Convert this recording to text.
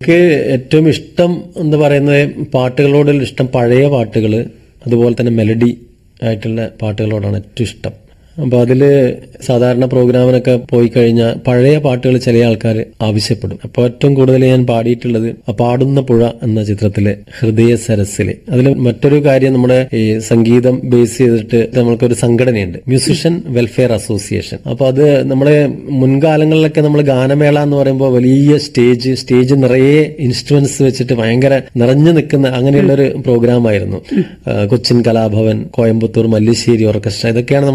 എനിക്ക് ഏറ്റവും ഇഷ്ടം എന്ന് പറയുന്നത് പാട്ടുകളോടുള്ള ഇഷ്ടം പഴയ പാട്ടുകൾ അതുപോലെ തന്നെ മെലഡി ആയിട്ടുള്ള പാട്ടുകളോടാണ് ഏറ്റവും ഇഷ്ടം അപ്പോൾ അതിൽ സാധാരണ പ്രോഗ്രാമിനൊക്കെ പോയി കഴിഞ്ഞാൽ പഴയ പാട്ടുകൾ ചില ആൾക്കാർ ആവശ്യപ്പെടും അപ്പോൾ ഏറ്റവും കൂടുതൽ ഞാൻ പാടിയിട്ടുള്ളത് ആ പാടുന്ന പുഴ എന്ന ചിത്രത്തിലെ ഹൃദയ സരസിലെ അതിൽ മറ്റൊരു കാര്യം നമ്മുടെ ഈ സംഗീതം ബേസ് ചെയ്തിട്ട് നമ്മൾക്കൊരു സംഘടനയുണ്ട് മ്യൂസിഷ്യൻ വെൽഫെയർ അസോസിയേഷൻ അപ്പോൾ അത് നമ്മുടെ മുൻകാലങ്ങളിലൊക്കെ നമ്മൾ ഗാനമേള എന്ന് പറയുമ്പോൾ വലിയ സ്റ്റേജ് സ്റ്റേജ് നിറയെ ഇൻസ്ട്രുമെന്റ്സ് വെച്ചിട്ട് ഭയങ്കര നിറഞ്ഞു നിൽക്കുന്ന അങ്ങനെയുള്ള ഒരു പ്രോഗ്രാം ആയിരുന്നു ആ, കൊച്ചിൻ കലാഭവൻ കോയമ്പത്തൂർ മല്ലിശ്ശേരി ഓർക്കസ്ട്ര ഇതൊക്കെയാണ് നമ്മൾ